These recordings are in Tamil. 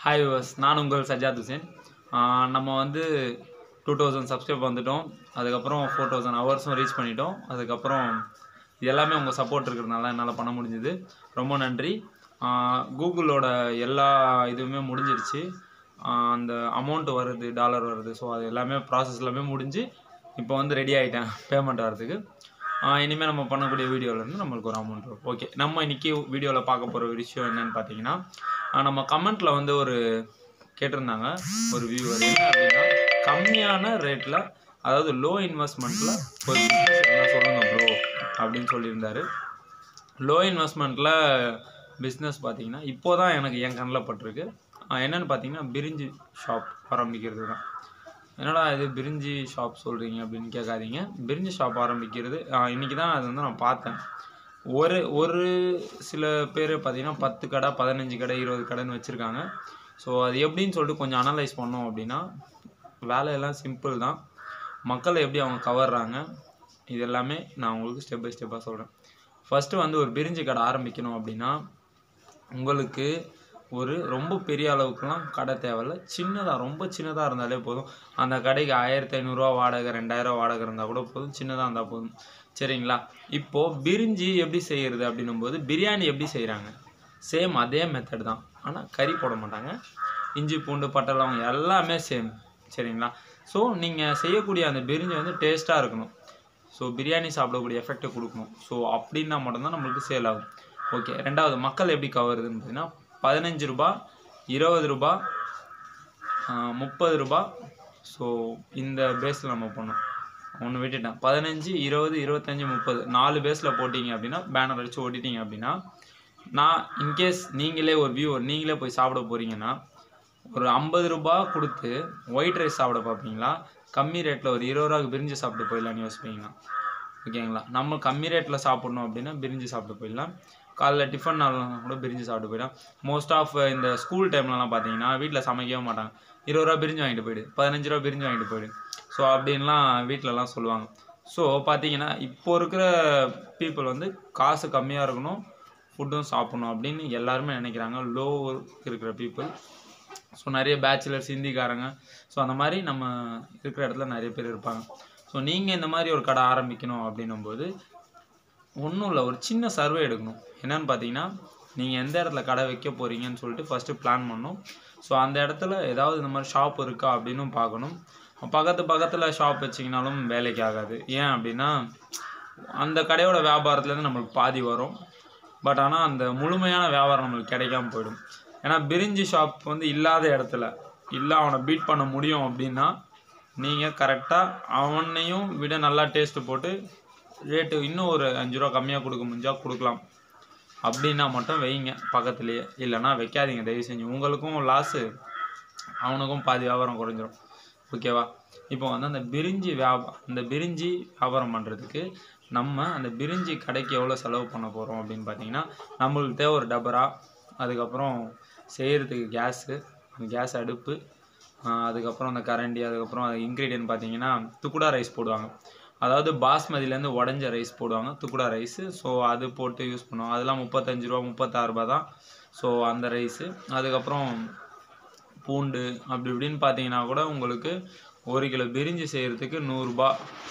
ஹாய் விவர்ஸ் நான் உங்கள் சஜாத் ஹுசேன் ஆஹ் நம்ம வந்து டூ தௌசண்ட் சப்ஸ்கிரைப் வந்துட்டோம் அதுக்கப்புறம் ஃபோர் தௌசண்ட் ஹவர்ஸும் ரீச் பண்ணிட்டோம் அதுக்கப்புறம் இது எல்லாமே உங்கள் சப்போர்ட் இருக்கிறதுனால என்னால் பண்ண முடிஞ்சுது ரொம்ப நன்றி ஆஹ் கூகுளோட எல்லா இதுவுமே முடிஞ்சிருச்சு ஆஹ் அந்த அமௌண்ட் வருது டாலர் வருது ஸோ அது எல்லாமே ப்ராசஸ் எல்லாமே முடிஞ்சு இப்போ வந்து ரெடி ஆகிட்டேன் பேமெண்ட் வரதுக்கு இனிமேல் நம்ம பண்ணக்கூடிய வீடியோலேருந்து நம்மளுக்கு ஒரு அமௌண்ட் வரும் ஓகே நம்ம இன்னைக்கு வீடியோவில் பார்க்க போகிற விஷயம் என்னன்னு பார்த்தீங்கன்னா ஆஹ் நம்ம கமெண்ட்டில் வந்து ஒரு கேட்டிருந்தாங்க ஒரு வியூவர் என்ன அப்படின்னா கம்மியான ரேட்டில் அதாவது லோ இன்வெஸ்ட்மெண்ட்டில் ஒரு பிஸ்னஸ் இருந்தால் சொல்லுங்கள் ப்ரோ அப்படின்னு சொல்லியிருந்தாரு லோ இன்வெஸ்ட்மெண்ட்டில் பிஸ்னஸ் பார்த்தீங்கன்னா இப்போ தான் எனக்கு என் கண்ணில் பட்டிருக்கு ஆஹ் என்னன்னு பார்த்தீங்கன்னா பிரிஞ்சி ஷாப் ஆரம்பிக்கிறது தான் என்னடா இது பிரிஞ்சி ஷாப் சொல்கிறீங்க அப்படின்னு கேட்காதீங்க பிரிஞ்சி ஷாப் ஆரம்பிக்கிறது இன்றைக்கி தான் அது வந்து நான் பார்த்தேன் ஒரு ஒரு சில பேர் பார்த்தீங்கன்னா பத்து கடை பதினஞ்சு கடை இருபது கடைன்னு வச்சுருக்காங்க ஸோ அது எப்படின்னு சொல்லிட்டு கொஞ்சம் அனலைஸ் பண்ணோம் அப்படின்னா வேலையெல்லாம் சிம்பிள் தான் மக்களை எப்படி அவங்க கவர்றாங்க இது எல்லாமே நான் உங்களுக்கு ஸ்டெப் பை ஸ்டெப்பாக சொல்கிறேன் ஃபஸ்ட்டு வந்து ஒரு பிரிஞ்சி கடை ஆரம்பிக்கணும் அப்படின்னா உங்களுக்கு ஒரு ரொம்ப பெரிய அளவுக்குலாம் கடை தேவையில்ல சின்னதாக ரொம்ப சின்னதாக இருந்தாலே போதும் அந்த கடைக்கு ஆயிரத்தி ஐநூறுரூவா வாடகை ரெண்டாயிரம் வாடகை இருந்தால் கூட போதும் சின்னதாக இருந்தால் போதும் சரிங்களா இப்போது பிரிஞ்சி எப்படி செய்கிறது அப்படின்னும் போது பிரியாணி எப்படி செய்கிறாங்க சேம் அதே மெத்தட் தான் ஆனால் கறி போட மாட்டாங்க இஞ்சி பூண்டு பட்டை லவங்கம் எல்லாமே சேம் சரிங்களா ஸோ நீங்கள் செய்யக்கூடிய அந்த பிரிஞ்சி வந்து டேஸ்ட்டாக இருக்கணும் ஸோ பிரியாணி சாப்பிடக்கூடிய எஃபெக்டை கொடுக்கணும் ஸோ அப்படின்னா மட்டும்தான் நம்மளுக்கு சேல் ஆகும் ஓகே ரெண்டாவது மக்கள் எப்படி கவருதுன்னு பார்த்தீங்கன்னா பதினஞ்சு ரூபா இருபது ரூபா ஆஹ் முப்பது ரூபா ஸோ இந்த பேஸில் நம்ம போனோம் ஒன்று விட்டுட்டேன் பதினஞ்சு இருபது இருபத்தஞ்சி முப்பது நாலு பேஸில் போட்டிங்க அப்படின்னா பேனர் அடித்து ஓட்டிட்டீங்க அப்படின்னா நான் இன்கேஸ் நீங்களே ஒரு வியூ நீங்களே போய் சாப்பிட போகிறீங்கன்னா ஒரு ஐம்பது ரூபா கொடுத்து ஒயிட் ரைஸ் சாப்பிட பார்ப்பீங்களா கம்மி ரேட்டில் ஒரு இருபது ரூபாய்க்கு பிரிஞ்சு சாப்பிட்டு போயிடலான்னு யோசிப்பீங்களா ஓகேங்களா நம்ம கம்மி ரேட்டில் சாப்பிட்ணும் அப்படின்னா பிரிஞ்சு சாப்பிட்டு போயிடலாம் காலைல டிஃபன் நாள்லாம் கூட பிரிஞ்சு சாப்பிட்டு போயிடலாம் மோஸ்ட் ஆஃப் இந்த ஸ்கூல் டைம்லலாம் பார்த்தீங்கன்னா வீட்டில் சமைக்கவே மாட்டாங்க இருபது ரூபா பிரிஞ்சு வாங்கிட்டு போயிடு பதினஞ்சு ரூபா பிரிஞ்சு வாங்கிட்டு போயிடு ஸோ அப்படின்லாம் வீட்டிலலாம் சொல்லுவாங்க ஸோ பார்த்தீங்கன்னா இப்போ இருக்கிற பீப்புள் வந்து காசு கம்மியாக இருக்கணும் ஃபுட்டும் சாப்பிடணும் அப்படின்னு எல்லாருமே நினைக்கிறாங்க லோ இருக்கிற பீப்புள் ஸோ நிறைய பேச்சுலர்ஸ் ஹிந்திக்காரங்க ஸோ அந்த மாதிரி நம்ம இருக்கிற இடத்துல நிறைய பேர் இருப்பாங்க ஸோ நீங்கள் இந்த மாதிரி ஒரு கடை ஆரம்பிக்கணும் அப்படின்னும்போது ஒன்றும் இல்லை ஒரு சின்ன சர்வே எடுக்கணும் என்னன்னு பார்த்தீங்கன்னா நீங்கள் எந்த இடத்துல கடை வைக்க போகிறீங்கன்னு சொல்லிட்டு ஃபஸ்ட்டு பிளான் பண்ணணும் ஸோ அந்த இடத்துல ஏதாவது இந்த மாதிரி ஷாப் இருக்கா அப்படின்னும் பார்க்கணும் பக்கத்து பக்கத்தில் ஷாப் வச்சிங்கனாலும் வேலைக்கு ஆகாது ஏன் அப்படின்னா அந்த கடையோட வியாபாரத்துலேருந்து நம்மளுக்கு பாதி வரும் பட் ஆனால் அந்த முழுமையான வியாபாரம் நம்மளுக்கு கிடைக்காம போயிடும் ஏன்னா பிரிஞ்சி ஷாப் வந்து இல்லாத இடத்துல இல்லை அவனை பீட் பண்ண முடியும் அப்படின்னா நீங்கள் கரெக்டாக அவனையும் விட நல்லா டேஸ்ட்டு போட்டு ரேட்டு இன்னும் ஒரு அஞ்சு ரூபா கம்மியாக கொடுக்க முடிஞ்சா கொடுக்கலாம் அப்படின்னா மட்டும் வைங்க பக்கத்துலேயே இல்லைன்னா வைக்காதீங்க தயவு செஞ்சு உங்களுக்கும் லாஸு அவனுக்கும் பாதி வியாபாரம் குறைஞ்சிரும் ஓகேவா இப்போ வந்து அந்த பிரிஞ்சி வியாபா அந்த பிரிஞ்சி வியாபாரம் பண்ணுறதுக்கு நம்ம அந்த பிரிஞ்சி கடைக்கு எவ்வளோ செலவு பண்ண போகிறோம் அப்படின்னு பார்த்தீங்கன்னா நம்மளுக்கு தேவை ஒரு டபரா அதுக்கப்புறம் செய்கிறதுக்கு கேஸு கேஸ் அடுப்பு ஆஹ் அதுக்கப்புறம் அந்த கரண்டி அதுக்கப்புறம் அது இன்க்ரீடியன்ட் பார்த்தீங்கன்னா துக்குடா ரைஸ் போடுவாங்க அதாவது பாஸ்மதியிலேருந்து உடஞ்ச ரைஸ் போடுவாங்க துக்குடா ரைஸு ஸோ அது போட்டு யூஸ் பண்ணுவோம் அதெல்லாம் முப்பத்தஞ்சு ரூபா முப்பத்தாறு ரூபா தான் ஸோ அந்த ரைஸு அதுக்கப்புறம் பூண்டு அப்படி இப்படின்னு பார்த்தீங்கன்னா கூட உங்களுக்கு ஒரு கிலோ பிரிஞ்சி செய்கிறதுக்கு நூறுரூபா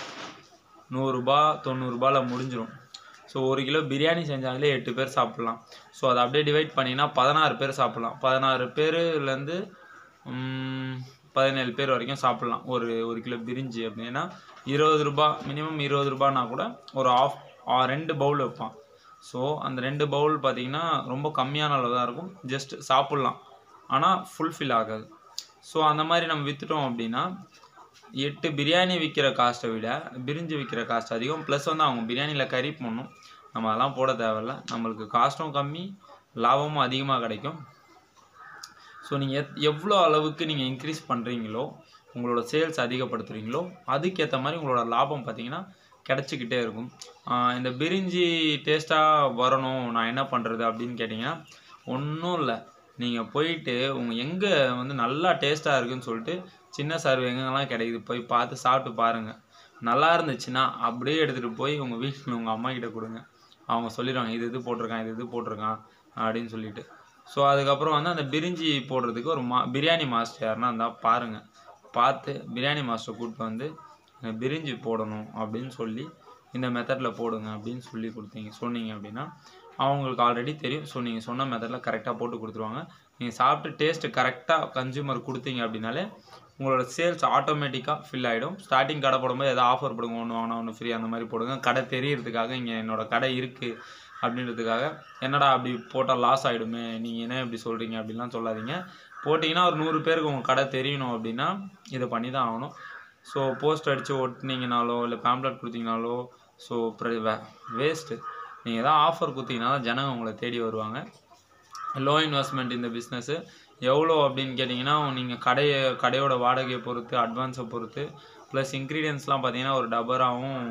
நூறுரூபா தொண்ணூறுரூபாவில் முடிஞ்சிடும் ஸோ ஒரு கிலோ பிரியாணி செஞ்சாங்களே எட்டு பேர் சாப்பிட்லாம் ஸோ அதை அப்படியே டிவைட் பண்ணிங்கன்னா பதினாறு பேர் சாப்பிட்லாம் பதினாறு பேருலேருந்து பதினேழு பேர் வரைக்கும் சாப்பிட்லாம் ஒரு ஒரு கிலோ பிரிஞ்சி அப்படின்னா இருபது ரூபா மினிமம் இருபது ரூபானா கூட ஒரு ஆஃப் ரெண்டு பவுல் வைப்பான் ஸோ அந்த ரெண்டு பவுல் பார்த்தீங்கன்னா ரொம்ப கம்மியான அளவு தான் இருக்கும் ஜஸ்ட் சாப்பிட்லாம் ஆனால் ஃபுல்ஃபில் ஆகாது ஸோ அந்த மாதிரி நம்ம விற்றுட்டோம் அப்படின்னா எட்டு பிரியாணி விற்கிற காஸ்ட்டை விட பிரிஞ்சு விற்கிற காஸ்ட் அதிகம் ப்ளஸ் வந்து அவங்க பிரியாணியில் கறி போடணும் நம்ம அதெல்லாம் போட தேவையில்ல நம்மளுக்கு காஸ்ட்டும் கம்மி லாபமும் அதிகமாக கிடைக்கும் ஸோ நீங்கள் எத் எவ்வளோ அளவுக்கு நீங்கள் இன்க்ரீஸ் பண்ணுறீங்களோ உங்களோட சேல்ஸ் அதிகப்படுத்துகிறீங்களோ அதுக்கேற்ற மாதிரி உங்களோட லாபம் பார்த்தீங்கன்னா கிடச்சிக்கிட்டே இருக்கும் ஆஹ் இந்த பிரிஞ்சி டேஸ்ட்டாக வரணும் நான் என்ன பண்ணுறது அப்படின்னு கேட்டிங்கன்னா ஒன்றும் இல்லை நீங்கள் போயிட்டு உங்கள் எங்கே வந்து நல்லா டேஸ்ட்டாக இருக்குன்னு சொல்லிட்டு சின்ன சர்வே எங்கெங்கெல்லாம் கிடைக்குது போய் பார்த்து சாப்பிட்டு பாருங்கள் நல்லா இருந்துச்சுன்னா அப்படியே எடுத்துகிட்டு போய் உங்கள் வீட்டில் உங்கள் அம்மா கிட்ட கொடுங்க அவங்க சொல்லிடுவாங்க இது இது போட்டிருக்கான் இது இது போட்டிருக்கான் அப்படின்னு சொல்லிட்டு ஸோ அதுக்கப்புறம் வந்து அந்த பிரிஞ்சி போடுறதுக்கு ஒரு மா பிரியாணி மாஸ்டர் யாருன்னா இருந்தால் பாருங்கள் பார்த்து பிரியாணி மாஸ்டர் கூப்பிட்டு வந்து எனக்கு பிரிஞ்சி போடணும் அப்படின்னு சொல்லி இந்த மெத்தடில் போடுங்க அப்படின்னு சொல்லி கொடுத்தீங்க சொன்னீங்க அப்படின்னா அவங்களுக்கு ஆல்ரெடி தெரியும் ஸோ நீங்கள் சொன்ன மெத்தடில் கரெக்டாக போட்டு கொடுத்துருவாங்க நீங்கள் சாப்பிட்டு டேஸ்ட்டு கரெக்டாக கன்சியூமர் கொடுத்தீங்க அப்படின்னாலே உங்களோட சேல்ஸ் ஆட்டோமேட்டிக்காக ஃபில் ஆகிடும் ஸ்டார்டிங் கடை போடும்போது எதாவது ஆஃபர் போடுங்க ஒன்று வாங்கினா ஒன்று ஃப்ரீ அந்த மாதிரி போடுங்க கடை தெரியறதுக்காக இங்கே என்னோட கடை இருக்குது அப்படின்றதுக்காக என்னடா அப்படி போட்டால் லாஸ் ஆகிடுமே நீங்கள் என்ன இப்படி சொல்கிறீங்க அப்படின்லாம் சொல்லாதீங்க போட்டிங்கன்னா ஒரு நூறு பேருக்கு உங்கள் கடை தெரியணும் அப்படின்னா இதை பண்ணி தான் ஆகணும் ஸோ போஸ்ட் அடித்து ஒட்டினீங்கனாலோ இல்லை பேம்ப்ளெட் கொடுத்தீங்கனாலோ ஸோ வேஸ்ட்டு நீங்கள் எதாவது ஆஃபர் கொடுத்தீங்கன்னா தான் ஜனங்க உங்களை தேடி வருவாங்க லோ இன்வெஸ்ட்மெண்ட் இந்த பிஸ்னஸ்ஸு எவ்வளோ அப்படின்னு கேட்டிங்கன்னா நீங்கள் கடையை கடையோட வாடகையை பொறுத்து அட்வான்ஸை பொறுத்து ப்ளஸ் இன்க்ரீடியன்ஸ்லாம் பார்த்தீங்கன்னா ஒரு டபராகவும்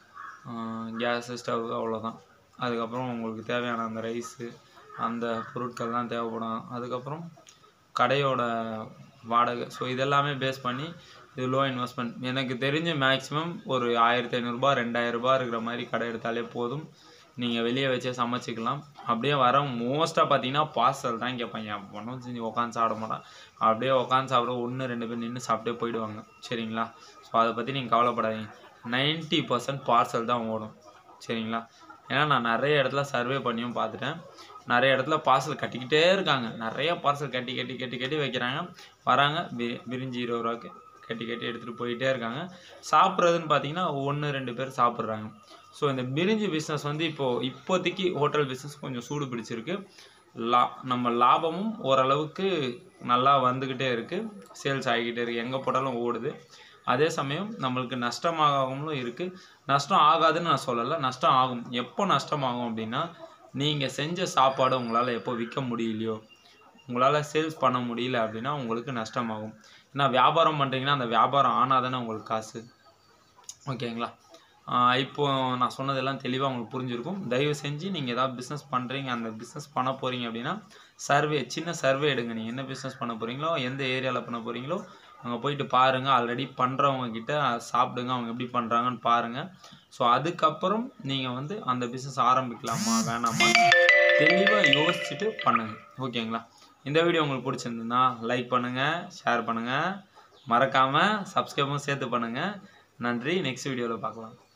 கேஸு ஸ்டவ் அவ்வளோதான் அதுக்கப்புறம் உங்களுக்கு தேவையான அந்த ரைஸு அந்த பொருட்கள்லாம் தேவைப்படும் அதுக்கப்புறம் கடையோட வாடகை ஸோ இதெல்லாமே பேஸ் பண்ணி இது லோ இன்வெஸ்ட்மெண்ட் எனக்கு தெரிஞ்சு மேக்ஸிமம் ஒரு ஆயிரத்தி ஐநூறுரூபா ரெண்டாயிரரூபா இருக்கிற மாதிரி கடை எடுத்தாலே போதும் நீங்கள் வெளியே வச்சே சமைச்சிக்கலாம் அப்படியே வர மோஸ்ட்டாக பார்த்தீங்கன்னா பார்சல் தான் கேட்பாங்க ஒன்றும் செஞ்சு உட்காந்து சாப்பிட மாட்டான் அப்படியே உட்காந்து சாப்பிட ஒன்று ரெண்டு பேர் நின்று சாப்பிட்டே போயிடுவாங்க சரிங்களா ஸோ அதை பற்றி நீங்கள் கவலைப்படாதீங்க நைன்ட்டி பர்சன்ட் பார்சல் தான் ஓடும் சரிங்களா ஏன்னா நான் நிறைய இடத்துல சர்வே பண்ணியும் பார்த்துட்டேன் நிறைய இடத்துல பார்சல் கட்டிக்கிட்டே இருக்காங்க நிறைய பார்சல் கட்டி கட்டி கட்டி கட்டி வைக்கிறாங்க வராங்க பி பிரிஞ்சு இருபது ரூபாய்க்கு கட்டி கட்டி எடுத்துகிட்டு போயிட்டே இருக்காங்க சாப்பிட்றதுன்னு பார்த்தீங்கன்னா ஒன்று ரெண்டு பேர் சாப்பிட்றாங்க ஸோ இந்த பிரிஞ்சு பிஸ்னஸ் வந்து இப்போது இப்போதைக்கு ஹோட்டல் பிஸ்னஸ் கொஞ்சம் சூடு பிடிச்சிருக்கு லா நம்ம லாபமும் ஓரளவுக்கு நல்லா வந்துக்கிட்டே இருக்குது சேல்ஸ் ஆகிக்கிட்டே இருக்குது எங்கே போட்டாலும் ஓடுது அதே சமயம் நம்மளுக்கு நஷ்டமாகவும் இருக்குது நஷ்டம் ஆகாதுன்னு நான் சொல்லலை நஷ்டம் ஆகும் எப்போ நஷ்டமாகும் அப்படின்னா நீங்கள் செஞ்ச சாப்பாடு உங்களால் எப்போ விற்க முடியலையோ உங்களால் சேல்ஸ் பண்ண முடியல அப்படின்னா உங்களுக்கு நஷ்டமாகும் ஏன்னா வியாபாரம் பண்ணுறீங்கன்னா அந்த வியாபாரம் ஆனால் தானே உங்களுக்கு காசு ஓகேங்களா ஆஹ் இப்போ நான் சொன்னதெல்லாம் தெளிவாக உங்களுக்கு புரிஞ்சிருக்கும் தயவு செஞ்சு நீங்கள் ஏதாவது பிஸ்னஸ் பண்ணுறீங்க அந்த பிஸ்னஸ் பண்ண போகிறீங்க அப்படின்னா சர்வே சின்ன சர்வே எடுங்க நீங்கள் என்ன பிஸ்னஸ் பண்ண போகிறீங்களோ எந்த ஏரியாவில் பண்ண போகிறீங்களோ அங்கே போயிட்டு பாருங்கள் ஆல்ரெடி பண்ணுறவங்க கிட்ட சாப்பிடுங்க அவங்க எப்படி பண்ணுறாங்கன்னு பாருங்கள் ஸோ அதுக்கப்புறம் நீங்கள் வந்து அந்த பிஸ்னஸ் ஆரம்பிக்கலாமா வேணாமா தெளிவாக யோசிச்சுட்டு பண்ணுங்கள் ஓகேங்களா இந்த வீடியோ உங்களுக்கு பிடிச்சிருந்ததுன்னா லைக் பண்ணுங்கள் ஷேர் பண்ணுங்கள் மறக்காமல் சப்ஸ்கிரைபும் சேர்த்து பண்ணுங்கள் நன்றி நெக்ஸ்ட் வீடியோவில் பார்க்கலாம்